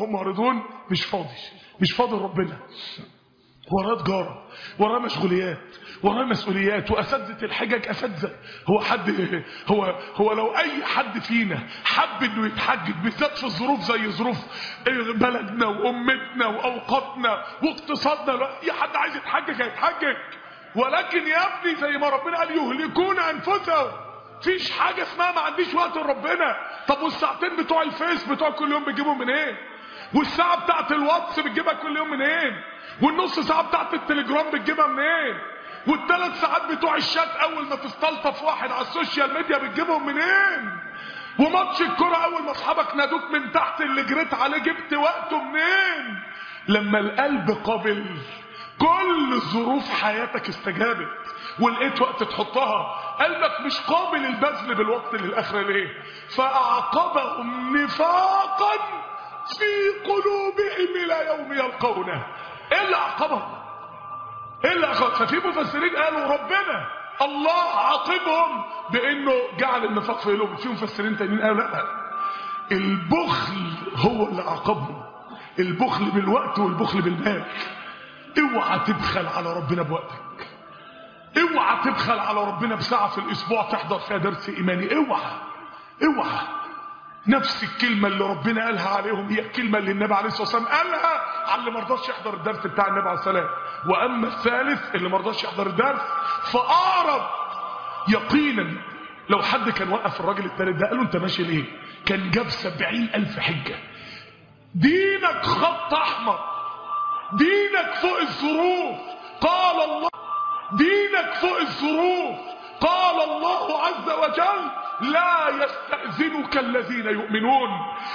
وهم معرضون مش فاضي مش فاضي ربنا وراه تجارة وراه مشغوليات وراه مسؤوليات واساتذه الحجج اساتذه هو حد هو هو لو اي حد فينا حب انه يتحجج بالذات في الظروف زي ظروف بلدنا وامتنا واوقاتنا واقتصادنا لو اي حد عايز يتحجج هيتحجج ولكن يا ابني زي ما ربنا قال يهلكون انفسهم فيش حاجه اسمها ما عنديش وقت لربنا طب والساعتين بتوع الفيس بتوع كل يوم بتجيبهم منين إيه؟ والساعه بتاعت الواتس بتجيبها كل يوم منين إيه؟ والنص ساعه بتاعت التليجرام بتجيبها منين إيه؟ والثلاث ساعات بتوع الشات اول ما تستلطف واحد على السوشيال ميديا بتجيبهم منين وماتش الكرة اول ما اصحابك نادوك من تحت اللي جريت عليه جبت وقته منين لما القلب قابل كل ظروف حياتك استجابت ولقيت وقت تحطها قلبك مش قابل البذل بالوقت للاخره ليه فاعقبهم نفاقا في قلوبهم الى يوم يلقونه ايه اللي عقبهم ايه اللي عقبهم ففي مفسرين قالوا ربنا الله عاقبهم بانه جعل النفاق في قلوبهم في مفسرين تانيين قالوا لا البخل هو اللي عاقبهم البخل بالوقت والبخل بالمال اوعى تبخل على ربنا بوقتك اوعى تبخل على ربنا بساعة في الاسبوع تحضر فيها درس ايماني اوعى اوعى نفس الكلمة اللي ربنا قالها عليهم هي الكلمة اللي النبي عليه الصلاة والسلام قالها على اللي مرضاش يحضر الدرس بتاع النبي عليه السلام واما الثالث اللي مرضاش يحضر الدرس فاعرض يقينا لو حد كان وقف الراجل الثالث ده قال له انت ماشي ليه كان جاب سبعين الف حجة دينك خط احمر دينك فوق الظروف قال الله دينك فوق الظروف قال الله عز وجل لا يستأذنك الذين يؤمنون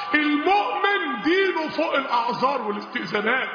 المؤمن دينه فوق الأعذار والاستئذانات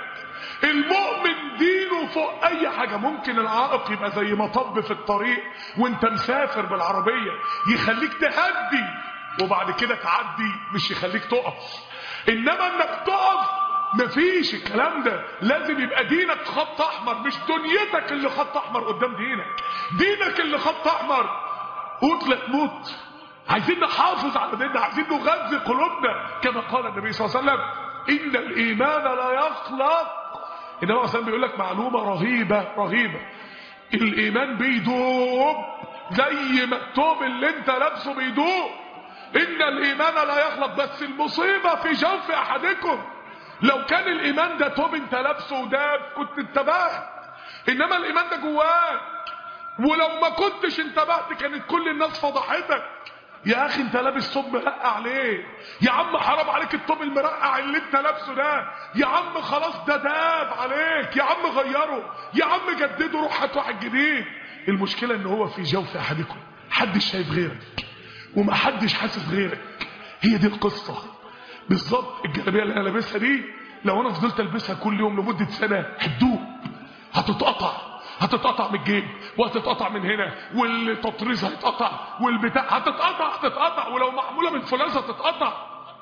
المؤمن دينه فوق أي حاجة ممكن العائق يبقى زي مطب في الطريق وانت مسافر بالعربية يخليك تهدي وبعد كده تعدي مش يخليك تقف إنما انك تقف مفيش الكلام ده لازم يبقى دينك خط احمر مش دنيتك اللي خط احمر قدام دينك دينك اللي خط احمر قوت لا تموت عايزين نحافظ على ديننا عايزين نغذي قلوبنا كما قال النبي صلى الله عليه وسلم ان الايمان لا يخلق النبي صلى بيقول لك معلومه رهيبه رهيبه الايمان بيدوب زي ما التوب اللي انت لابسه بيدوب ان الايمان لا يخلق بس المصيبه في جوف احدكم لو كان الايمان ده توب انت لابسه وداب كنت انتبهت انما الايمان ده جواك ولو ما كنتش انتبهت كانت كل الناس فضحتك يا اخي انت لابس ثوب مرقع عليه يا عم حرام عليك الثوب المرقع اللي انت لابسه ده يا عم خلاص ده داب عليك يا عم غيره يا عم جدده روح هات واحد جديد المشكله ان هو في جوف احدكم حدش شايف غيرك وما حدش حاسس غيرك هي دي القصه بالظبط الجلابيه اللي انا لابسها دي لو انا فضلت البسها كل يوم لمده سنه هتدوب هتتقطع هتتقطع من الجيب وهتتقطع من هنا والتطريز هيتقطع والبتاع هتتقطع هتتقطع ولو معموله من فولاذ هتتقطع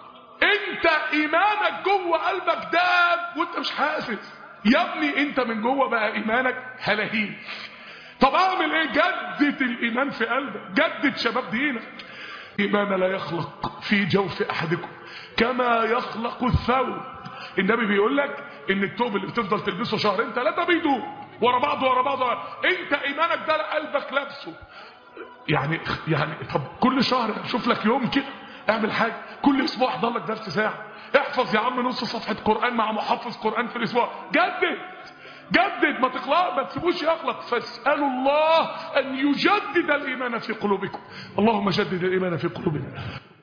انت ايمانك جوه قلبك داب وانت مش حاسس يا ابني انت من جوه بقى ايمانك هلاهيل طب اعمل ايه جدد الايمان في قلبك جدد شباب دينك ايمان لا يخلق في جوف احدكم كما يخلق الثوب النبي بيقول لك ان الثوب اللي بتفضل تلبسه شهرين ثلاثه بيدوب ورا بعض ورا بعض انت ايمانك ده قلبك لابسه يعني يعني طب كل شهر شوف لك يوم كده اعمل حاجه كل اسبوع احضر لك درس ساعه احفظ يا عم نص صفحه قران مع محفظ قران في الاسبوع جدد جدد ما تخلق ما تسيبوش يخلق فاسالوا الله ان يجدد الايمان في قلوبكم اللهم جدد الايمان في قلوبنا